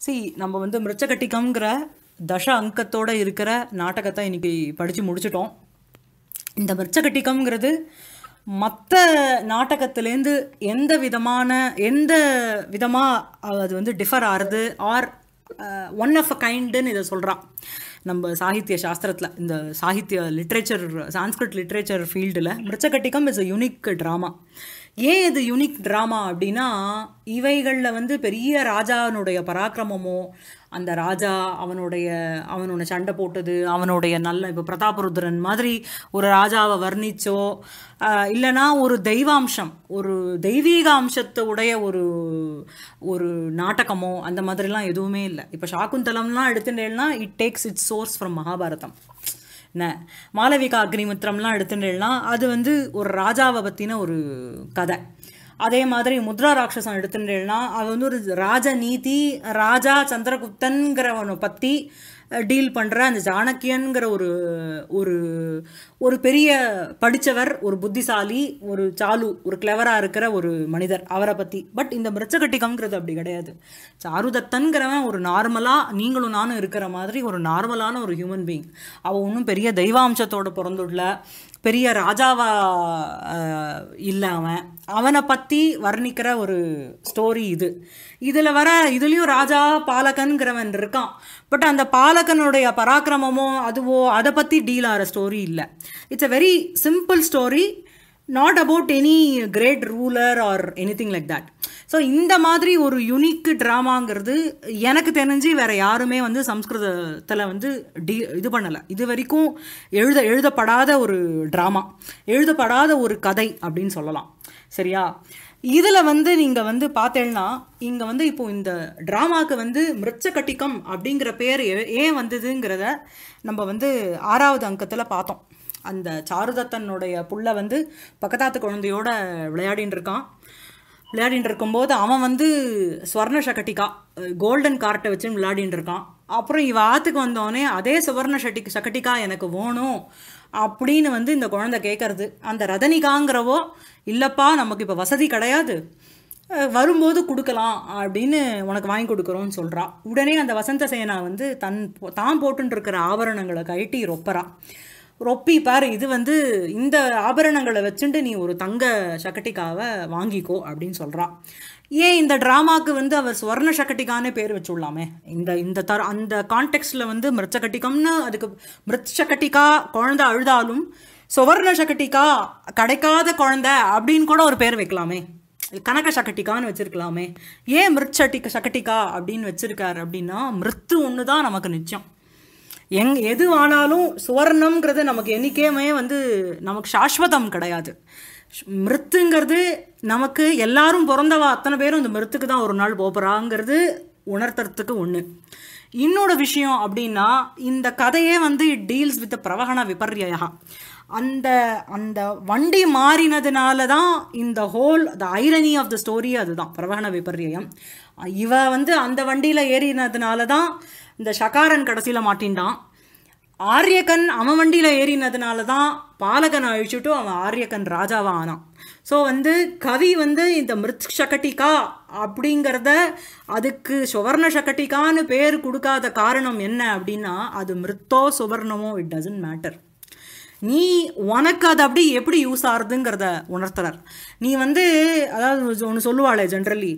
C நம்ம வந்து மிருச்சகட்டிகம்ங்கிற தச அங்கத்தோட இருக்கிற நாடகத்தை இன்னைக்கு படித்து முடிச்சிட்டோம் இந்த மிருச்சகட்டிகம்ங்கிறது மற்ற நாடகத்திலேருந்து எந்த விதமான எந்த விதமாக அது வந்து டிஃபர் ஆறுது ஆர் ஒன் ஆஃப் அ கைண்டுன்னு இதை சொல்கிறான் நம்ம சாகித்ய சாஸ்திரத்தில் இந்த சாகித்ய லிட்ரேச்சர் சான்ஸ்கிரிட் லிட்ரேச்சர் ஃபீல்டில் Mrichchhakatika is a unique drama ஏன் இது யூனிக் ட்ராமா அப்படின்னா இவைகளில் வந்து பெரிய ராஜானுடைய பராக்கிரமமோ அந்த ராஜா அவனுடைய அவனோட சண்டை போட்டது அவனுடைய நல்ல இப்போ பிரதாபருத்ரன் மாதிரி ஒரு ராஜாவை வர்ணிச்சோ ஆஹ், இல்லைன்னா ஒரு தெய்வாம்சம் ஒரு தெய்வீக அம்சத்தை உடைய ஒரு ஒரு நாடகமோ அந்த மாதிரிலாம் எதுவுமே இல்லை இப்போ சாக்குந்தலம்லாம் எடுத்துட்டேன்னா it takes its source from Mahabharatam என்ன மாளவிகா அக்னிமித்திரம்லாம் எடுத்துட்டேன்னா அது வந்து ஒரு ராஜாவை பற்றின ஒரு கதை அதே மாதிரி முத்ரா ராட்சசம் எடுத்துட்டேன்னா அது வந்து ஒரு ராஜநீதி ராஜா சந்திரகுப்தன்கிறவனை பற்றி டீல் பண்ணுற அந்த சாணக்கியன்கிற ஒரு ஒரு ஒரு பெரிய படித்தவர் ஒரு புத்திசாலி ஒரு சாலு ஒரு கிளவராக இருக்கிற ஒரு மனிதர் அவரை பற்றி பட் இந்த மிருச்சகட்டிகம்ங்கிறது அப்படி கிடையாது சாருதத்தன்கிறவன் ஒரு நார்மலாக நீங்களும் நானும் இருக்கிற மாதிரி ஒரு நார்மலான ஒரு ஹியூமன் பீயிங் அவன் ஒன்றும் பெரிய தெய்வாம்சத்தோட பிறந்துள்ள பெரிய ராஜாவா அஹ், இல்லை அவன் அவனை பற்றி வர்ணிக்கிற ஒரு ஸ்டோரி இது இதில் வர இதுலேயும் ராஜா பாலகன்கிறவன் இருக்கான் பட் அந்த பாலகனுடைய பராக்கிரமமோ அதுவோ அதை பற்றி டீல் ஆகிற ஸ்டோரி இல்லை it's a very simple story not about any great ruler or anything like that so இந்த மாதிரி ஒரு யுனிக் ட்ராமாங்கிறது எனக்கு தெரிஞ்சு வேற யாருமே வந்து சம்ஸ்கிருதத்தில் வந்து டி இது பண்ணலை இது வரைக்கும் எழுத எழுதப்படாத ஒரு ட்ராமா எழுதப்படாத ஒரு கதை அப்படின்னு சொல்லலாம் சரியா இதில் வந்து நீங்கள் வந்து பார்த்தேன்னா இங்கே வந்து இப்போ இந்த ட்ராமாவுக்கு வந்து மிருச்சகட்டிகம் அப்படிங்கிற பேர் ஏ- ஏன் வந்ததுங்கிறத நம்ம வந்து ஆறாவது அங்கத்தில் பார்த்தோம் அந்த சாருதத்தனுடைய புள்ள வந்து பக்கத்தாத்து குழந்தையோட விளையாடின்னு இருக்கான் விளையாடிட்டு இருக்கும்போது அவன் வந்து ஸ்வர்ண சகட்டிகா கோல்டன் கார்ட்டை வச்சு விளையாடிட்டு இருக்கான் அப்புறம் இவ ஆத்துக்கு வந்தோடனே அதே சுவர்ண சட்டி சகட்டிகா எனக்கு வேணும் அப்படின்னு வந்து இந்த குழந்தை கேட்கறது அந்த ரதனிகாங்கிறவோ இல்லைப்பா நமக்கு இப்போ வசதி கிடையாது அஹ் வரும்போது கொடுக்கலாம் அப்படின்னு உனக்கு வாங்கி கொடுக்குறோன்னு சொல்கிறா உடனே அந்த வசந்த சேனா வந்து தன் தான் போட்டுன்னு இருக்கிற ஆபரணங்களை கழட்டி ரொப்பறா ரொப்பி பாரு இது வந்து இந்த ஆபரணங்களை வச்சுட்டு நீ ஒரு தங்க சக்கட்டிக்காவை வாங்கிக்கோ அப்படின்னு சொல்றா ஏன் இந்த ட்ராமாக்கு வந்து அவர் சுவர்ண சக்கட்டிக்கானே பேர் வச்சுடலாமே இந்த இந்த தர அந்த கான்டெக்ட்ல வந்து மிருச்சகட்டிகம்னு அதுக்கு மிருச்சகட்டிகா குழந்தை அழுதாலும் சுவர்ண சக்கட்டிக்கா கிடைக்காத குழந்தை அப்படின்னு கூட ஒரு பேர் வைக்கலாமே கனக சக்கட்டிக்கான்னு வச்சிருக்கலாமே ஏன் மிருச்சட்டிக்க சக்கட்டிக்கா அப்படின்னு வச்சிருக்காரு அப்படின்னா மிருத்து ஒன்று தான் நமக்கு நிச்சயம் எங் எது ஆனாலும் சுவர்ணம்ங்கிறது நமக்கு என்னைக்குமே வந்து நமக்கு சாஸ்வதம் கிடையாது ஷ்- மிருத்துங்கிறது நமக்கு எல்லாரும் பிறந்தவா அத்தனை பேரும் இந்த மிருத்துக்கு தான் ஒரு நாள் போகிறாங்கிறது உணர்த்துறதுக்கு ஒன்று இன்னொரு விஷயம் அப்படின்னா இந்த கதையே வந்து இட் டீல்ஸ் வித் பிரவகண விபர்யா அந்த அந்த வண்டி மாறினதுனால தான் இந்த whole the irony of the story அதுதான் பிரவகண விபர்யம் இவ வந்து அந்த வண்டியில் ஏறினதுனால தான் இந்த ஷகாரன் கடைசியில் மாட்டின்டான் ஆரியக்கன் அவன் வண்டியில் ஏறினதுனால தான் பாலகனை அழிச்சுட்டு அவன் ஆரியக்கன் ராஜாவா ஆனான் ஸோ வந்து கவி வந்து இந்த மிருத் சகட்டிகா அப்படிங்கிறத அதுக்கு சுவர்ண சகட்டிகான்னு பேர் கொடுக்காத காரணம் என்ன அப்படின்னா அது மிருத்தோ சுவர்ணமோ இட் டசன்ட் மேட்டர் நீ உனக்கு அது அப்படி எப்படி யூஸ் ஆகுதுங்கிறத உணர்த்துறார் நீ வந்து அதாவது ஒன்று சொல்லுவாளே ஜென்ரலி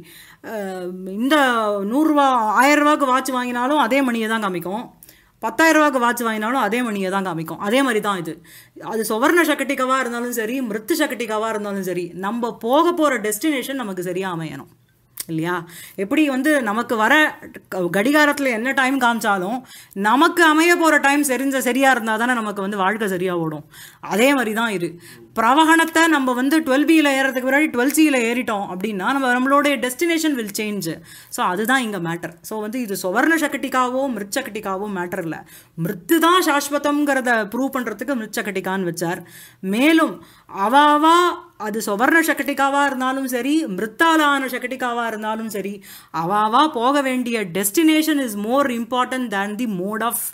இந்த நூறுரூவா ஆயிரம் ரூபாய்க்கு வாட்ச் வாங்கினாலும் அதே மணியை தான் காமிக்கும் பத்தாயிரம் ரூபாய்க்கு வாட்ச் வாங்கினாலும் அதே மணியை தான் காமிக்கும் அதே மாதிரி தான் இது அது சுவர்ண சக்கட்டிக்காவாக இருந்தாலும் சரி மிருத்து சக்கட்டிக்காவாக இருந்தாலும் சரி நம்ம போக போகிற டெஸ்டினேஷன் நமக்கு சரியாக அமையணும் இல்லையா எப்படி வந்து நமக்கு வர க- கடிகாரத்தில் என்ன டைம் காமிச்சாலும் நமக்கு அமைய போகிற டைம் சரிஞ்ச சரியாக இருந்தால் தானே நமக்கு வந்து வாழ்க்கை சரியாக ஓடும் அதே மாதிரி தான் இது பிரவகணத்தை நம்ம வந்து டுவெல் பியில் ஏறதுக்கு முன்னாடி டுவெல் சியில் ஏறிட்டோம் அப்படின்னா நம்ம நம்மளுடைய டெஸ்டினேஷன் வில் சேஞ்ச் ஸோ அதுதான் இங்கே மேட்டர் ஸோ வந்து இது சுவர்ண சக்கட்டிக்காவோ மிருச்சக்கட்டிக்காவோ மேட்டர் இல்லை மிருத்து தான் சாஸ்வதம்ங்கிறத ப்ரூவ் பண்ணுறதுக்கு மிருச்சக்கட்டிக்கான்னு வச்சார் மேலும் அவாவா அது சுவர்ண சக்கட்டிக்காவாக இருந்தாலும் சரி மிருத்தாலான சக்கட்டிக்காவாக இருந்தாலும் சரி அவாவா போக வேண்டிய destination is more important than the mode of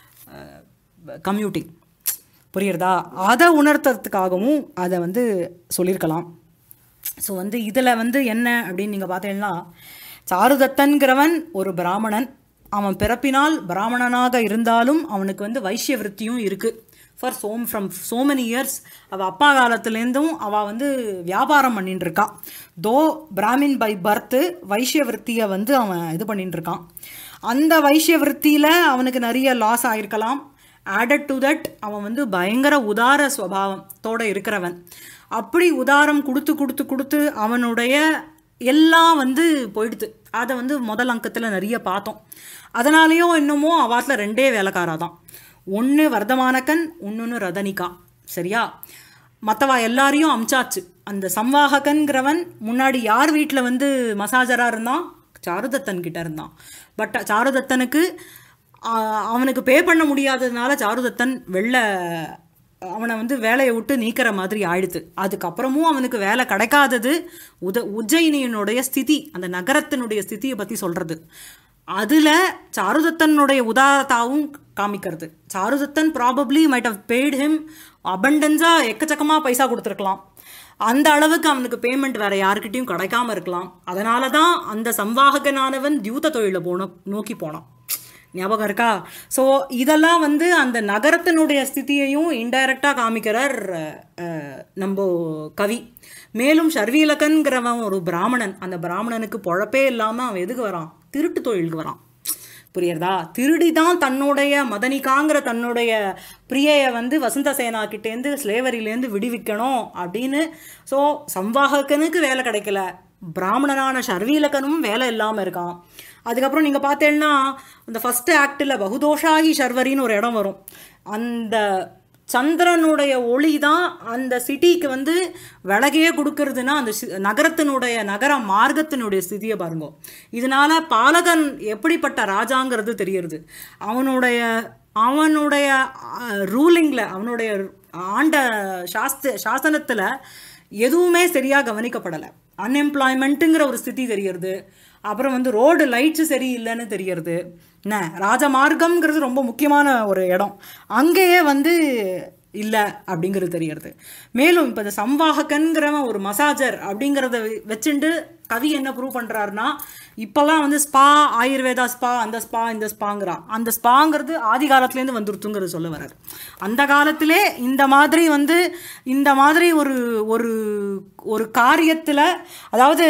commuting புரியுறதா அதை உணர்த்துறதுக்காகவும் அதை வந்து சொல்லியிருக்கலாம் ஸோ வந்து இதில் வந்து என்ன அப்படின்னு நீங்கள் பார்த்தீங்கன்னா சாருதத்தன்கிறவன் ஒரு பிராமணன் அவன் பிறப்பினால் பிராமணனாக இருந்தாலும் அவனுக்கு வந்து வைஷ்ய விருத்தியும் இருக்குது for some from so many years அவள் அப்பா காலத்துலேருந்தும் அவள் வந்து வியாபாரம் பண்ணிட்டு இருக்கான் தோ பிராமின் பை பர்த்து வைஷ்ய விருத்தியை வந்து அவன் இது பண்ணிட்டு இருக்கான் அந்த வைஷ்ய விருத்தியில் அவனுக்கு நிறைய லாஸ் ஆயிருக்கலாம் ஆடட் டு தட் அவன் வந்து பயங்கர உதார சுவாவத்தோட இருக்கிறவன் அப்படி உதாரம் கொடுத்து கொடுத்து கொடுத்து அவனுடைய எல்லாம் வந்து போயிடுது அதை வந்து முதல் அங்கத்தில் நிறைய பார்த்தோம் அதனாலேயும் இன்னமும் அவாத்தில் ரெண்டே வேலைக்காரா தான் ஒன்று வர்தமானக்கன் இன்னொன்று ரதனிகா சரியா மற்றவா எல்லாரையும் அமிச்சாச்சு அந்த சம்வாககன்கிறவன் முன்னாடி யார் வீட்டில் வந்து மசாஜராக இருந்தான் சாருதத்தன் கிட்ட இருந்தான் பட் சாருதத்தனுக்கு ஆஹ், அவனுக்கு பே பண்ண முடியாததுனால சாருதத்தன் வெளில அவனை வந்து வேலையை விட்டு நீக்கிற மாதிரி ஆயிடுது அதுக்கப்புறமும் அவனுக்கு வேலை கிடைக்காதது உத உஜ்ஜயினியினுடைய ஸ்திதி அந்த நகரத்தினுடைய ஸ்திதியை பற்றி சொல்கிறது அதில் சாருதத்தனுடைய உதாரத்தாவும் காமிக்கிறது Charudattan probably might have paid him அபண்டன்ஸாக எக்கச்சக்கமாக பைசா கொடுத்துருக்கலாம் அந்த அளவுக்கு அவனுக்கு பேமெண்ட் வேற யாருக்கிட்டையும் கிடைக்காம இருக்கலாம் அதனால தான் அந்த சம்வாககனானவன் தியூத தொழிலை போன நோக்கி போனான் ஞாபகம் இருக்கா ஸோ இதெல்லாம் வந்து அந்த நகரத்தினுடைய ஸ்திதியையும் இன்டைரக்டாக காமிக்கிறார் அஹ், நம்ம கவி மேலும் ஷர்வீலகன்கிறவன் ஒரு பிராமணன் அந்த பிராமணனுக்கு பொழப்பே இல்லாமல் அவன் எதுக்கு வரான் திருட்டு தொழிலுக்கு வரான் புரியுறதா திருடி தான் தன்னுடைய மதனிகாங்கிற தன்னுடைய பிரியையை வந்து வசந்த சேனா கிட்டேருந்து ஸ்லேவரியிலேருந்து விடுவிக்கணும் அப்படின்னு ஸோ சம்வாககனுக்கு வேலை கிடைக்கல பிராமணனான ஷர்வீலகனும் வேலை இல்லாமல் இருக்கான் அதுக்கப்புறம் நீங்கள் பார்த்தேன்னா இந்த ஃபஸ்ட்டு ஆக்டில் பகுதோஷாகி ஷர்வரின்னு ஒரு இடம் வரும் அந்த சந்திரனுடைய ஒளி தான் அந்த சிட்டிக்கு வந்து விலகையே கொடுக்கறதுன்னா அந்த சி- நகரத்தினுடைய நகர மார்க்கத்தினுடைய ஸ்திதியை பாருங்க இதனால பாலகன் எப்படிப்பட்ட ராஜாங்கிறது தெரியுது அவனுடைய அவனுடைய ரூலிங்கில் அவனுடைய ஆண்ட சாஸ்த சாசனத்தில் எதுவுமே சரியாக கவனிக்கப்படலை அன்எம்ப்ளாய்மெண்ட்டுங்கிற ஒரு ஸ்திதி தெரியறது அப்புறம் வந்து ரோடு லைட்ஸு சரியில்லைன்னு தெரியறது என்ன ராஜமார்க்கம்ங்கிறது ரொம்ப முக்கியமான ஒரு இடம் அங்கேயே வந்து இல்லை அப்படிங்கிறது தெரியறது மேலும் இப்போ இந்த சம்வாககன்கிறவன் ஒரு மசாஜர் அப்படிங்கிறத வெ- வச்சுண்டு கவி என்ன ப்ரூவ் பண்ணுறாருனா இப்போல்லாம் வந்து ஸ்பா ஆயுர்வேதா ஸ்பா அந்த ஸ்பா இந்த ஸ்பாங்கிறான் அந்த ஸ்பாங்கிறது ஆதி காலத்துலேருந்து வந்துருத்துங்கிறது சொல்ல வர்றார் அந்த காலத்திலே இந்த மாதிரி வந்து இந்த மாதிரி ஒரு ஒரு ஒரு காரியத்தில் அதாவது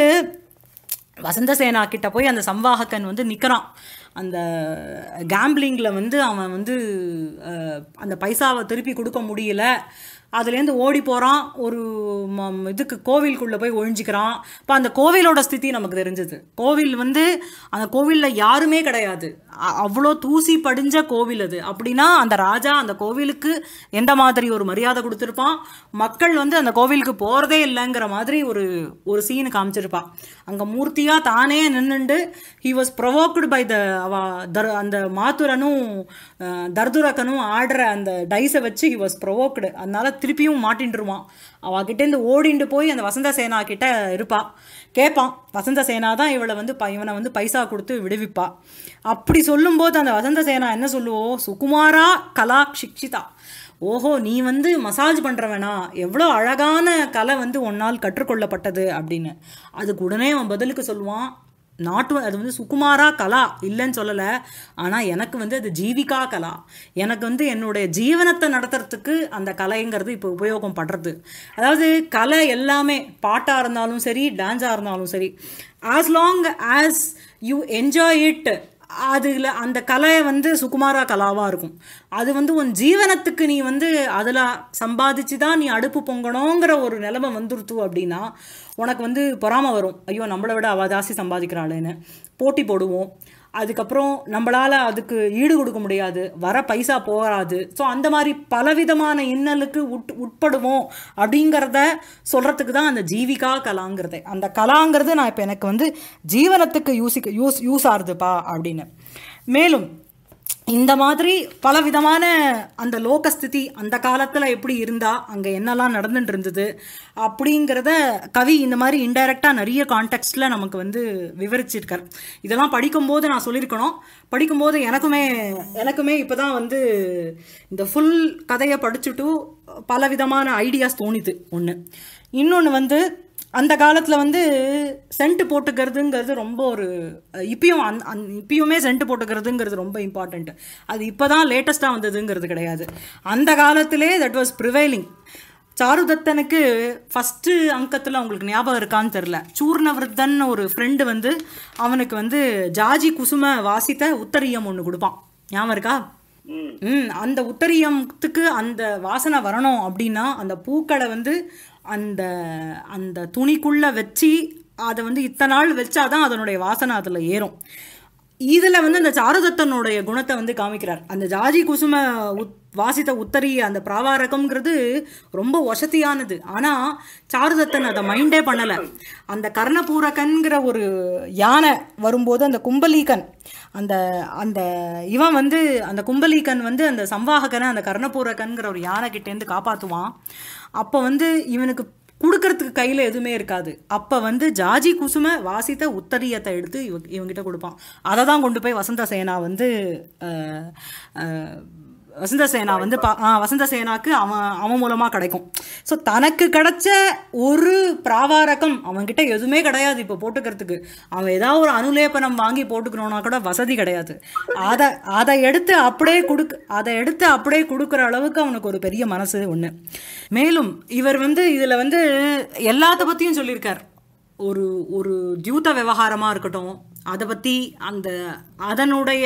வசந்த சேனா கிட்ட போய் அந்த சம்வாகக்கன் வந்து நிற்கிறான் அந்த கேம்பிளிங்கில் வந்து அவன் வந்து அஹ், அந்த பைசாவை திருப்பி கொடுக்க முடியல அதுலேருந்து ஓடி போகிறான் ஒரு ம- இதுக்கு கோவிலுக்குள்ளே போய் ஒழிஞ்சிக்கிறான் இப்போ அந்த கோவிலோட ஸ்திதி நமக்கு தெரிஞ்சது கோவில் வந்து அந்த கோவிலில் யாருமே கிடையாது அ- அவ்வளோ தூசி படிஞ்ச கோவில் அது அப்படின்னா அந்த ராஜா அந்த கோவிலுக்கு எந்த மாதிரி ஒரு மரியாதை கொடுத்துருப்பான் மக்கள் வந்து அந்த கோவிலுக்கு போகிறதே இல்லைங்கிற மாதிரி ஒரு ஒரு சீன் காமிச்சிருப்பான் அங்கே மூர்த்தியாக தானே நின்றுண்டு he was provoked by the other அந்த மாத்துரனும் அஹ், தர்துரக்கனும் ஆடுற அந்த டைஸை வச்சு ஹி வாஸ் ப்ரொவோக்டு அதனால திருப்பியும் மாட்டின்ட்டுருவான் அவகிட்டேருந்து ஓடிண்டு போய் அந்த வசந்த சேனா கிட்ட இருப்பா கேட்பான் வசந்த சேனா தான் இவளை வந்து ப- இவனை வந்து பைசா கொடுத்து விடுவிப்பா அப்படி சொல்லும்போது அந்த வசந்த சேனா என்ன சொல்லுவோம் சுகுமாரா கலா சிக்ஷிதா ஓஹோ நீ வந்து மசாஜ் பண்ணுறவனா எவ்வளோ அழகான கலை வந்து உன்னால் கற்றுக்கொள்ளப்பட்டது அப்படின்னு அதுக்கு உடனே அவன் பதிலுக்கு சொல்லுவான் நாட்டு அது வந்து சுகுமாரா கலா இல்லைன்னு சொல்லலை ஆனால் எனக்கு வந்து அது ஜீவிகா கலா எனக்கு வந்து என்னுடைய ஜீவனத்தை நடத்துறதுக்கு அந்த கலைங்கிறது இப்போ உபயோகம் படுறது அதாவது கலை எல்லாமே பாட்டாக இருந்தாலும் சரி டான்ஸாக இருந்தாலும் சரி as long as you enjoy it அதில் அந்த கலை வந்து சுகுமாரா கலாவாக இருக்கும் அது வந்து உன் ஜீவனத்துக்கு நீ வந்து அதில் சம்பாதிச்சு தான் நீ அடுப்பு பொங்கணுங்கிற ஒரு நிலைமை வந்துருத்து அப்படின்னா உனக்கு வந்து பொறாமை வரும் ஐயோ நம்மளை விட அவள் ஜாஸ்தி சம்பாதிக்கிறாளேன்னு போட்டி போடுவோம் அதுக்கப்புறம் நம்மளால் அதுக்கு ஈடு கொடுக்க முடியாது வர பைசா போகாது ஸோ அந்த மாதிரி பலவிதமான இன்னலுக்கு உட் உட்படுவோம் அப்படிங்கிறத சொல்கிறதுக்கு தான் அந்த ஜீவிகா கலாங்கிறதே அந்த கலாங்கிறது நான் இப்போ எனக்கு வந்து ஜீவனத்துக்கு யூஸிக்கு யூஸ் யூஸ் ஆகுதுப்பா அப்படின்னு மேலும் இந்த மாதிரி பலவிதமான அந்த லோகஸ்திதி அந்த காலத்தில் எப்படி இருந்தா அங்கே என்னெல்லாம் நடந்துட்டு இருந்தது அப்படிங்கிறத கவி இந்த மாதிரி இன்டைரக்டாக நிறைய கான்டெக்ஸ்டில் நமக்கு வந்து விவரிச்சிருக்கார் இதெல்லாம் படிக்கும்போது நான் சொல்லியிருக்கணும் படிக்கும்போது எனக்குமே எனக்குமே இப்போ தான் வந்து இந்த ஃபுல் கதையை படிச்சுட்டு பலவிதமான ஐடியாஸ் தோணிது ஒன்று இன்னொன்று வந்து அந்த காலத்தில் வந்து சென்ட் போட்டுக்கிறதுங்கிறது ரொம்ப ஒரு அஹ், இப்பயும் அந் அந் இப்பயுமே சென்ட் போட்டுக்கிறதுங்கிறது ரொம்ப இம்பார்ட்டண்ட் அது இப்போ தான் லேட்டஸ்ட்டாக வந்ததுங்கிறது கிடையாது அந்த காலத்திலே தட் வாஸ் ப்ரிவைலிங் சாருதத்தனுக்கு ஃபஸ்ட்டு அங்கத்தில் அவங்களுக்கு ஞாபகம் இருக்கான்னு தெரில சூர்ணவர்தன் ஒரு ஃப்ரெண்டு வந்து அவனுக்கு வந்து ஜாஜி குசும வாசித்த உத்தரியம் ஒன்று கொடுப்பான் ஞாபகம் இருக்கா ம் அந்த உத்தரியத்துக்கு அந்த வாசனை வரணும் அப்படின்னா அந்த பூக்களை வந்து அந்த அந்த துணிக்குள்ளே வச்சு அதை வந்து இத்தனை நாள் வச்சாதான் அதனுடைய வாசனை அதில் ஏறும் இதில் வந்து அந்த சாருதத்தனுடைய குணத்தை வந்து காமிக்கிறார் அந்த ஜாஜி குசும உத் வாசித்த உத்தரி அந்த பிராவாரகம்ங்கிறது ரொம்ப வசதியானது ஆனால் சாருதத்தன் அதை மைண்டே பண்ணலை அந்த கர்ணபூரகன்கிற ஒரு யானை வரும்போது அந்த கும்பலீகன் அந்த அந்த இவன் வந்து அந்த கும்பலீகன் வந்து அந்த சம்வாககனை அந்த கர்ணபூரகன்கிற ஒரு யானை கிட்டேருந்து காப்பாற்றுவான் அப்போ வந்து இவனுக்கு கொடுக்கறதுக்கு கையில் எதுவுமே இருக்காது அப்போ வந்து ஜாஜி குசும வாசித்த உத்தரியத்தை எடுத்து இவ இவங்கிட்ட கொடுப்பான் அதை தான் கொண்டு போய் வசந்த சேனா வந்து அஹ், அஹ், வசந்த சேனா வந்து பா ஆ, வசந்த சேனாக்கு அவன் அவன் மூலமாக கிடைக்கும் ஸோ தனக்கு கிடைச்ச ஒரு பிராவாரகம் அவன்கிட்ட எதுவுமே கிடையாது இப்போ போட்டுக்கிறதுக்கு அவன் ஏதாவது ஒரு அனுலேபனம் வாங்கி போட்டுக்கணும்னா கூட வசதி கிடையாது அதை அதை எடுத்து அப்படியே கொடுக்க அதை எடுத்து அப்படியே கொடுக்குற அளவுக்கு அவனுக்கு ஒரு பெரிய மனசு ஒன்று மேலும் இவர் வந்து இதில் வந்து எல்லாத்த பற்றியும் சொல்லியிருக்கார் ஒரு ஒரு தியூத விவகாரமாக இருக்கட்டும் அதை பற்றி அந்த அதனுடைய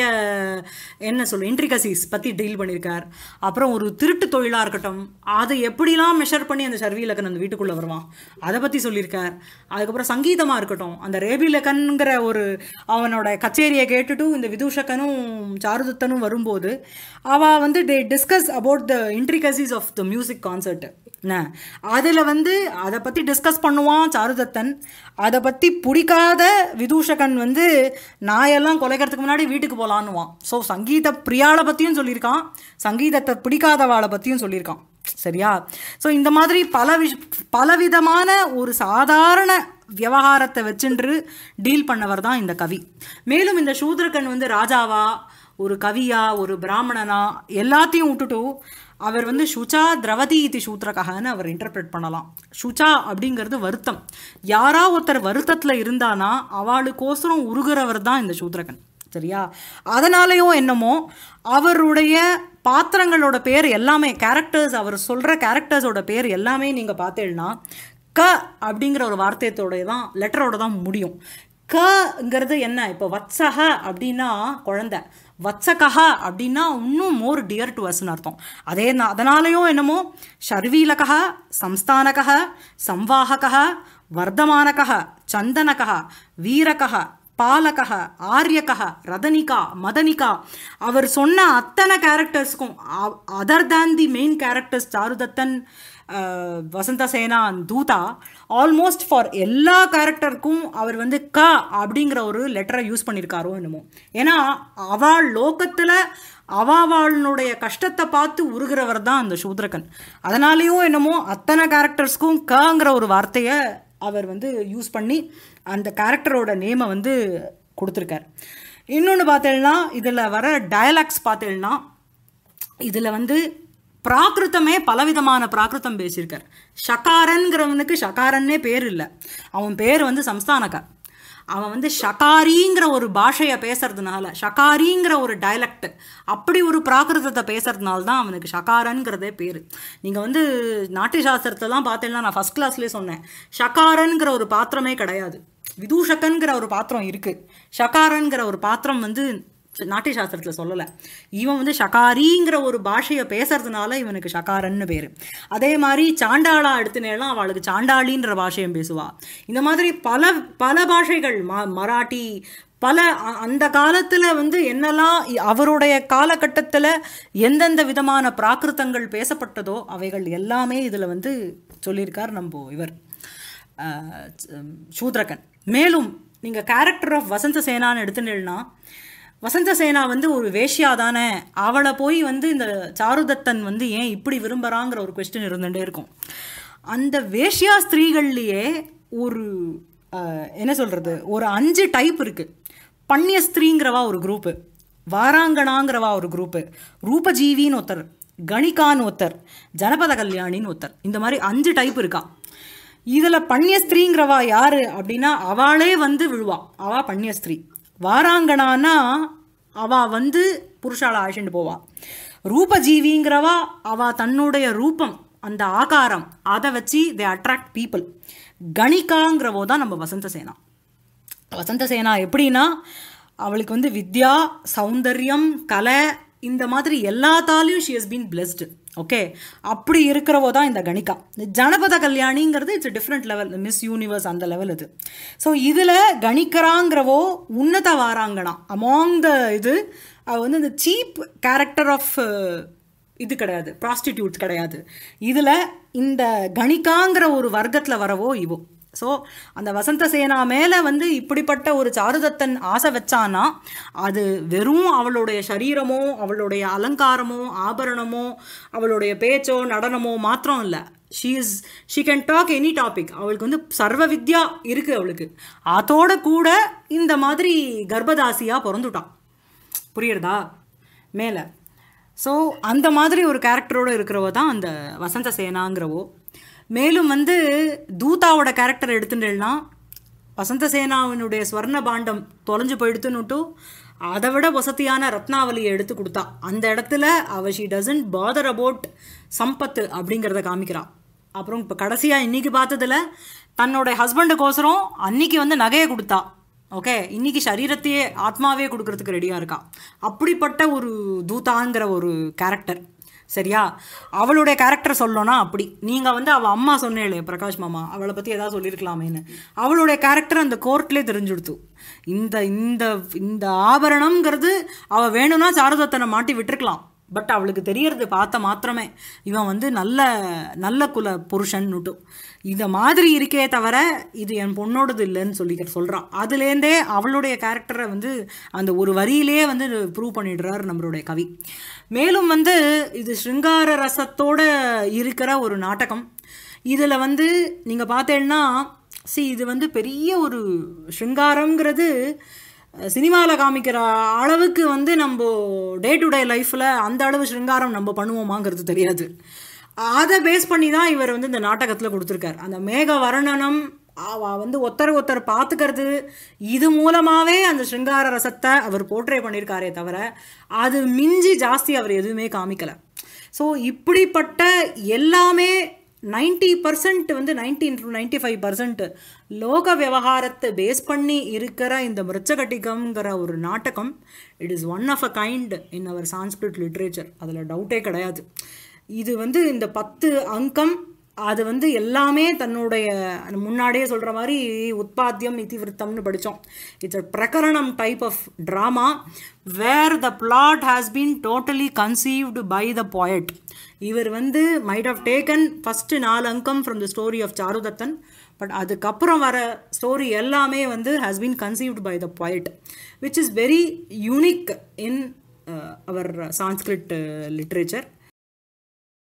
என்ன சொல்ல இன்ட்ரிகசிஸ் பற்றி டீல் பண்ணியிருக்கார் அப்புறம் ஒரு திருட்டு தொழிலாக இருக்கட்டும் அதை எப்படிலாம் மெஷர் பண்ணி அந்த சர்வீலக்கன் அந்த வீட்டுக்குள்ளே வருவான் அதை பற்றி சொல்லியிருக்கார் அதுக்கப்புறம் சங்கீதமாக இருக்கட்டும் அந்த ரேபிலக்கன்கிற ஒரு அவனோட கச்சேரியை கேட்டுட்டு இந்த விதூஷகனும் சாருதத்தனும் வரும்போது அவள் வந்து they discuss about the intricacies of the music concert என்ன அதில் வந்து அதை பற்றி டிஸ்கஸ் பண்ணுவான் சாருதத்தன் அதை பற்றி பிடிக்காத விதூஷகன் வந்து நாயெல்லாம் குலைக்கிறதுக்கு முன்னாடி வீட்டுக்கு போகலான்னுவான் ஸோ சங்கீத பிரியாளை பற்றியும் சொல்லியிருக்கான் சங்கீதத்தை பிடிக்காதவாளை பற்றியும் சொல்லியிருக்கான் சரியா ஸோ இந்த மாதிரி பல விஷ் பலவிதமான ஒரு சாதாரண விவகாரத்தை வச்சுன்று டீல் பண்ணவர் தான் இந்த கவி மேலும் இந்த சூத்ரகன் வந்து ராஜாவா ஒரு கவியா ஒரு பிராமணனா எல்லாத்தையும் விட்டுட்டு அவர் வந்து சுச்சா திரவதி இது சூத்ரகன்னு அவர் இன்டர்பிரேட் பண்ணலாம் சுச்சா அப்படிங்கிறது வருத்தம் யாரா ஒருத்தர் வருத்தத்தில் இருந்தானா அவளுக்கோசரம் உருகிறவர் தான் இந்த சூத்ரகன் சரியா அதனாலேயோ என்னமோ அவருடைய பாத்திரங்களோட பேர் எல்லாமே கேரக்டர்ஸ் அவர் சொல்கிற கேரக்டர்ஸோட பேர் எல்லாமே நீங்கள் பார்த்தீங்கன்னா க அப்படிங்கிற ஒரு வார்த்தையத்தோட தான் லெட்டரோட தான் முடியும் கங்கிறது என்ன இப்போ வத்சக அப்படின்னா குழந்தை வத்சகா அப்படின்னா இன்னும் மோர் டியர் டு அஸ்னு அர்த்தம் அதே நா- அதனாலயும் என்னமோ ஷர்வீலக சம்ஸ்தானக சம்வாகக வர்தமானக சந்தனக வீரக பாலக ஆரியக ரதனிகா மதனிகா அவர் சொன்ன அத்தனை கேரக்டர்ஸ்க்கும் other than the main characters Charudattan ah, Vasantasena தூதா almost for எல்லா கேரக்டருக்கும் அவர் வந்து க அப்படிங்கிற ஒரு லெட்டரை யூஸ் பண்ணியிருக்காரோ என்னமோ ஏன்னா அவள் லோகத்தில் அவாவாளுடைய கஷ்டத்தை பார்த்து உருகிறவர் தான் அந்த சூத்ரகன் அதனாலேயும் என்னமோ அத்தனை கேரக்டர்ஸ்க்கும் கங்கிற ஒரு வார்த்தையை அவர் வந்து யூஸ் பண்ணி அந்த கேரக்டரோட நேமை வந்து கொடுத்துருக்கார் இன்னொன்று பார்த்தேன்னா இதில் வர டயலாக்ஸ் பார்த்தேன்னா இதில் வந்து பிராகிருத்தமே பலவிதமான பிராகிருத்தம் பேசியிருக்கார் ஷகாரன்கிறவனுக்கு ஷகாரன்னே பேர் இல்லை அவன் பேர் வந்து சம்ஸ்தானக அவன் வந்து ஷகாரிங்கிற ஒரு பாஷையை பேசுறதுனால ஷகாரிங்கிற ஒரு டயலக்ட் அப்படி ஒரு பிராகிருதத்தை பேசுறதுனால தான் அவனுக்கு ஷகாரன்கிறதே பேர் நீங்கள் வந்து நாட்டிய சாஸ்திரத்தெல்லாம் பார்த்தீங்கன்னா நான் ஃபஸ்ட் கிளாஸ்லேயே சொன்னேன் ஷகாரன்கிற ஒரு பாத்திரமே கிடையாது விதூஷகன்கிற ஒரு பாத்திரம் இருக்குது ஷகாரன்கிற ஒரு பாத்திரம் வந்து நாட்டிய சாஸ்திரத்தில் சொல்லலை இவன் வந்து ஷகாரிங்கிற ஒரு பாஷையை பேசுறதுனால இவனுக்கு ஷகாரன்னு பேர் அதே மாதிரி சாண்டாளா எடுத்துனேலாம் அவளுக்கு சாண்டாளின்ற பாஷையும் பேசுவா இந்த மாதிரி பல பல பாஷைகள் ம மராட்டி பல அ- அந்த காலத்தில் வந்து என்னெல்லாம் இ- அவருடைய காலகட்டத்தில் எந்தெந்த விதமான பிராகிருதங்கள் பேசப்பட்டதோ அவைகள் எல்லாமே இதில் வந்து சொல்லியிருக்கார் நம்ம இவர் அஹ், சூத்ரகன் மேலும் நீங்கள் கேரக்டர் ஆஃப் வசந்த சேனான்னு எடுத்துட்டீங்கன்னா வசந்த சேனா வந்து ஒரு வேஷ்யா தானே அவளை போய் வந்து இந்த சாருதத்தன் வந்து ஏன் இப்படி விரும்புகிறாங்கிற ஒரு கொஸ்டின் இருந்துகிட்டே இருக்கும் அந்த வேஷ்யா ஸ்திரீகள்லேயே ஒரு அஹ், என்ன சொல்கிறது ஒரு அஞ்சு டைப் இருக்குது பன்னிய ஸ்திரீங்கிறவா ஒரு குரூப்பு வாராங்கணாங்கிறவா ஒரு குரூப்பு ரூபஜீவின்னு ஒருத்தர் கணிகான்னு ஒருத்தர் ஜனபத கல்யாணின்னு ஒருத்தர் இந்த மாதிரி அஞ்சு டைப் இருக்கா இதில் பன்னியஸ்திரீங்கிறவா யாரு அப்படின்னா அவளே வந்து விழுவா அவா பன்னியஸ்திரீ வாராங்கனானா அவ வந்து புருஷால அழைச்சிட்டு போவா ரூபஜீவிங்கிறவா அவ தன்னுடைய ரூபம் அந்த ஆகாரம் அதை வச்சு தே அட்ராக்ட் பீப்புள் கணிகாங்கிறவோ தான் நம்ம வசந்த சேனா வசந்த சேனா எப்படின்னா அவளுக்கு வந்து வித்யா சௌந்தர்யம் கலை இந்த மாதிரி எல்லாத்தாலையும் she has been blessed okay அப்படி இருக்கிறவோ தான் இந்த கணிகா இந்த ஜனபத கல்யாணிங்கிறது it's different level Miss Universe அந்த லெவல் இது ஸோ இதில் கணிக்கராங்கிறவோ உன்னத வாராங்கனா அமாங் த இது அவ வந்து இந்த சீப் கேரக்டர் ஆஃப் இது கிடையாது ப்ராஸ்டிடியூட்ஸ் கிடையாது இதில் இந்த கணிகாங்கிற ஒரு வர்க்கத்தில் வரவோ இவோ ஸோ அந்த வசந்த சேனா மேலே வந்து இப்படிப்பட்ட ஒரு சாருதத்தன் ஆசை வச்சானா அது வெறும் அவளுடைய சரீரமோ அவளுடைய அலங்காரமோ ஆபரணமோ அவளுடைய பேச்சோ நடனமோ மாத்திரம் இல்லை she is she can talk any topic அவளுக்கு வந்து சர்வ வித்யா இருக்குது அவளுக்கு அதோட கூட இந்த மாதிரி கர்ப்பதாசியாக பிறந்துட்டான் புரியுறதா மேலே ஸோ அந்த மாதிரி ஒரு கேரக்டரோடு இருக்கிறவோ தான் அந்த வசந்த சேனாங்கிறவோ மேலும் வந்து தூதாவோட கேரக்டர் எடுத்துட்டேன்னா வசந்த சேனாவினுடைய ஸ்வர்ண பாண்டம் தொலைஞ்சு போயிடுத்துன்னுட்டு அதை விட வசதியான ரத்னாவலியை எடுத்து கொடுத்தா அந்த இடத்துல அவ ஷி டசன்ட் பாதர் அபவுட் சம்பத்து அப்படிங்கிறத காமிக்கிறா அப்புறம் இப்போ கடைசியாக இன்னைக்கு பார்த்ததுல தன்னோட ஹஸ்பண்டுக்கோசரம் அன்னைக்கு வந்து நகையை கொடுத்தா ஓகே இன்னைக்கு சரீரத்தையே ஆத்மாவே கொடுக்கறதுக்கு ரெடியாக இருக்கா அப்படிப்பட்ட ஒரு தூதாங்கிற ஒரு கேரக்டர் சரியா அவளுடைய கேரக்டர் சொல்லணும்னா அப்படி நீங்கள் வந்து அவள் அம்மா சொன்னேளே பிரகாஷ் மாமா அவளை பற்றி ஏதாவது சொல்லியிருக்கலாமேன்னு அவளுடைய கேரக்டர் அந்த கோர்ட்லேயே தெரிஞ்சுடுத்து இந்த இந்த இந்த ஆபரணம்ங்கிறது அவள் வேணும்னா சாரதத்தனை மாட்டி விட்டுருக்கலாம் பட் அவளுக்கு தெரியறது பார்த்த மாத்திரமே இவன் வந்து நல்ல நல்ல குல புருஷன்னுட்டும் இந்த மாதிரி இருக்கே தவிர இது என் பொண்ணோடது இல்லைன்னு சொல்லிக்கிற சொல்கிறான் அதுலேருந்தே அவளுடைய கேரக்டரை வந்து அந்த ஒரு வரியிலே வந்து ப்ரூவ் பண்ணிடுறார் நம்மளுடைய கவி மேலும் வந்து இது ஸ்ருங்கார ரசத்தோட இருக்கிற ஒரு நாடகம் இதில் வந்து நீங்கள் பார்த்தேன்னா சி இது வந்து பெரிய ஒரு ஸ்ருங்காரங்கிறது சினிமாவில் காமிக்கிற அளவுக்கு வந்து நம்ம டே டு டே லைஃப்பில் அந்த அளவு ஸ்ருங்காரம் நம்ம பண்ணுவோமாங்கிறது தெரியாது அதை பேஸ் பண்ணி தான் இவர் வந்து இந்த நாடகத்தில் கொடுத்துருக்கார் அந்த மேக வர்ணனம் அவ வந்து ஒருத்தர் ஒருத்தர் பார்த்துக்கிறது இது மூலமாகவே அந்த ஸ்ருங்கார ரசத்தை அவர் போர்ட்ரே பண்ணியிருக்காரே தவிர அது மிஞ்சி ஜாஸ்தி அவர் எதுவுமே காமிக்கலை ஸோ இப்படிப்பட்ட எல்லாமே நைன்டி பர்சன்ட் வந்து nineteen to ninety five percent லோக விவகாரத்தை பேஸ் பண்ணி இருக்கிற இந்த மிருச்சகட்டிகம்ங்கிற ஒரு நாடகம் it is one of a kind in our Sanskrit literature அதில் டவுட்டே கிடையாது இது வந்து இந்த பத்து அங்கம் அது வந்து எல்லாமே தன்னுடைய முன்னாடியே சொல்கிற மாதிரி உத்பாத்தியம் இதிவிருத்தம்னு படித்தோம் இட்ஸ் அ பிரகரணம் type of drama where the plot has been totally conceived by the poet இவர் வந்து மைட் ஆஃப் டேக்கன் ஃபஸ்ட்டு நாலு அங்கம் from the story of Charudattan but அதுக்கப்புறம் வர ஸ்டோரி எல்லாமே வந்து has been conceived by the poet which is very unique in our Sanskrit literature